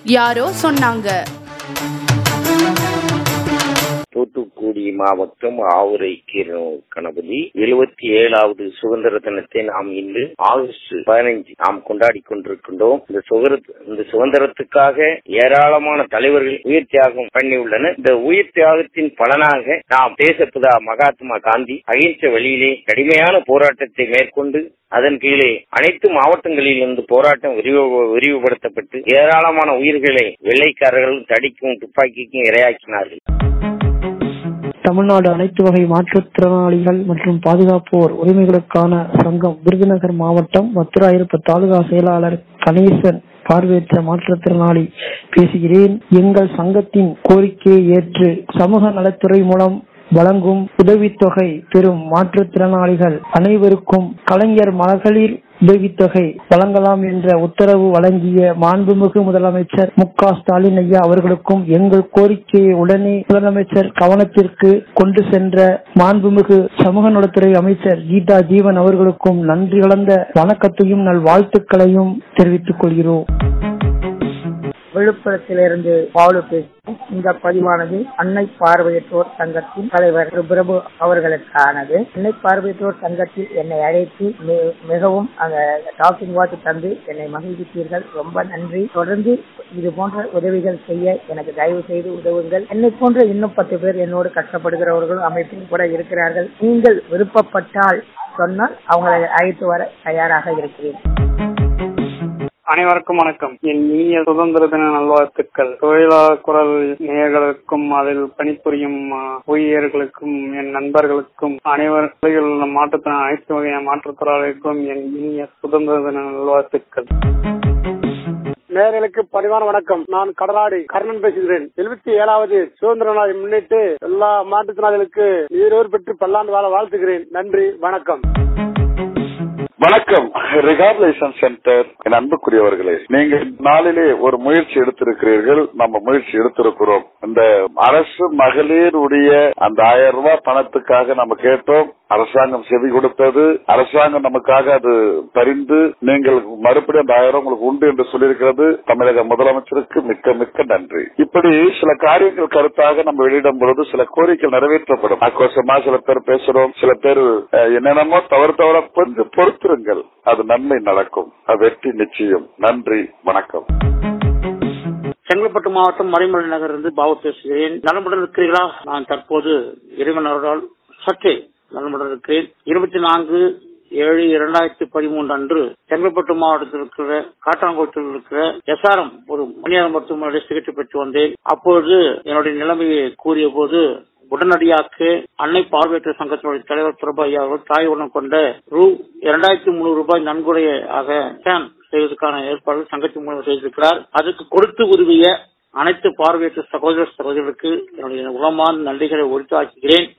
யாரோ சொன்னாங்க தூத்துக்குடி மாவட்டம் ஆவுரை கணபதி எழுபத்தி ஏழாவது சுதந்திர தினத்தை நாம் இன்று ஆகஸ்ட் பதினைஞ்சு நாம் கொண்டாடி கொண்டிருக்கின்றோம் இந்த சுதந்திர இந்த சுதந்திரத்துக்காக ஏராளமான தலைவர்கள் உயிர் தியாகம் பண்ணியுள்ளனர் இந்த உயிர் தியாகத்தின் பலனாக நாம் தேசப்பிதா மகாத்மா காந்தி அகிம்சை வழியிலே கடுமையான போராட்டத்தை மேற்கொண்டு அதன் கீழே அனைத்து மாவட்டங்களில் இருந்து போராட்டம் விரிவு விரிவுபடுத்தப்பட்டு ஏராளமான உயிர்களை வெள்ளைக்காரர்கள் தடிக்கும் துப்பாக்கிக்கும் இரையாக்கினார்கள் தமிழ்நாடு அனைத்து வகை மாற்றுத்திறனாளிகள் மற்றும் பாதுகாப்போர் உரிமைகளுக்கான சங்கம் விருதுநகர் மாவட்டம் வத்திராயிருப்பு தாலுகா செயலாளர் கணேசன் பார்வையற்ற மாற்றுத்திறனாளி பேசுகிறேன் எங்கள் சங்கத்தின் கோரிக்கையை ஏற்று சமூக நலத்துறை மூலம் வழங்கும் உதவித்தொகை பெறும் மாற்றுத்திறனாளிகள் அனைவருக்கும் கலைஞர் மகளிர் உதவித்தொகை வழங்கலாம் என்ற உத்தரவு வழங்கிய மாண்புமிகு முதலமைச்சர் மு க ஸ்டாலின் ஐயா அவர்களுக்கும் எங்கள் கோரிக்கையை உடனே முதலமைச்சர் கவனத்திற்கு கொண்டு சென்ற மாண்புமிகு சமூக நலத்துறை அமைச்சர் கீதா ஜீவன் அவர்களுக்கும் நன்றி கலந்த வணக்கத்தையும் நல் வாழ்த்துக்களையும் தெரிவித்துக் கொள்கிறோம் விழுப்புரத்திலிருந்து பாலு பேசுகிறேன் இந்த பதிவானது அன்னை பார்வையற்றோர் சங்கத்தின் தலைவர் திரு பிரபு அவர்களுக்கானது அன்னை பார்வையற்றோர் சங்கத்தில் என்னை அழைத்து மி- மிகவும் அந்த டாக்கிங் வாட்ச் தந்து என்னை மகிழ்வித்தீர்கள் ரொம்ப நன்றி தொடர்ந்து இது போன்ற உதவிகள் செய்ய எனக்கு தயவு செய்து உதவுங்கள் என்னை போன்ற இன்னும் பத்து பேர் என்னோடு கஷ்டப்படுகிறவர்கள் அமைப்பில் கூட இருக்கிறார்கள் நீங்கள் விருப்பப்பட்டால் சொன்னால் அவங்களை அழைத்து வர தயாராக இருக்கிறேன் அனைவருக்கும் வணக்கம் என் இனிய சுதந்திர தின நல்வாழ்த்துக்கள் தொழிலாளர் குரல் நேயர்களுக்கும் அதில் பணிபுரியும் ஆ, ஊழியர்களுக்கும் என் நண்பர்களுக்கும் அனைவரும் உள்ள மாற்றுத்திறன் அனைத்து வகையான மாற்றுத்திறனாளிகளுக்கும் என் இனிய சுதந்திர தின நல்வாழ்த்துக்கள் நேர்களுக்கு பணிவான வணக்கம் நான் கடலாடி கர்ணன் பேசுகிறேன் எழுபத்தி ஏழாவது சுதந்திர நாளை முன்னிட்டு எல்லா மாற்றுத்திறனாளிகளுக்கு நீரோர் பெற்று பல்லாண்டு வாழ வாழ்த்துகிறேன் நன்றி வணக்கம் வணக்கம் ரிகார்லேஷன் சென்டர் என் அன்புக்குரியவர்களே நீங்கள் நாளிலே ஒரு முயற்சி எடுத்திருக்கிறீர்கள் நம்ம முயற்சி எடுத்திருக்கிறோம் இந்த அரசு மகளிர் உடைய அந்த ஆயிரம் ரூபாய் பணத்துக்காக நம்ம கேட்டோம் அரசாங்கம் செவி கொடுத்தது அரசாங்கம் நமக்காக அது பரிந்து நீங்கள் மறுபடியும் அந்த ஆயிரம் உங்களுக்கு உண்டு என்று சொல்லியிருக்கிறது தமிழக முதலமைச்சருக்கு மிக்க மிக்க நன்றி இப்படி சில காரியங்கள் கருத்தாக நம்ம வெளியிடும் பொழுது சில கோரிக்கைகள் நிறைவேற்றப்படும் ஆக்ரோஷமா சில பேர் பேசுறோம் சில பேர் அஹ், என்னென்னமோ தவறு தவற கொஞ்சம் பொறுத்திருங்கள் அது நன்மை நடக்கும் அது வெற்றி நிச்சயம் நன்றி வணக்கம் செங்கல்பட்டு மாவட்டம் மறைமலை நகரிலிருந்து பாபு பேசுகிறேன் நலமுடன் இருக்கிறீர்களா நான் தற்போது இறைவன் அருளால் சற்றே நலமுடன் இருக்கிறேன் இருபத்தி நான்கு ஏழு இரண்டாயிரத்தி பதிமூன்று அன்று செங்கல்பட்டு மாவட்டத்தில் இருக்கிற காட்டாங்குளத்தில் இருக்கிற எஸ்ஆர்எம் ஒரு மணியார் மருத்துவமனையில் சிகிச்சை பெற்று வந்தேன் அப்பொழுது என்னுடைய நிலைமையை கூறிய போது உடனடியாக அன்னை பார்வையற்ற சங்கத்தினுடைய தலைவர் பிரபா ஐயா அவர்கள் தாய் உணம் கொண்ட ரூ இரண்டாயிரத்தி முன்னூறு ரூபாய் நன்கொடையாக ஸ்கேன் செய்வதற்கான ஏற்பாடு சங்கத்தின் மூலம் செய்திருக்கிறார் அதுக்கு கொடுத்து உதவிய அனைத்து பார்வையற்ற சகோதர சகோதரர்களுக்கு என்னுடைய உளமான நன்றிகளை உரித்தாக்குகிறேன்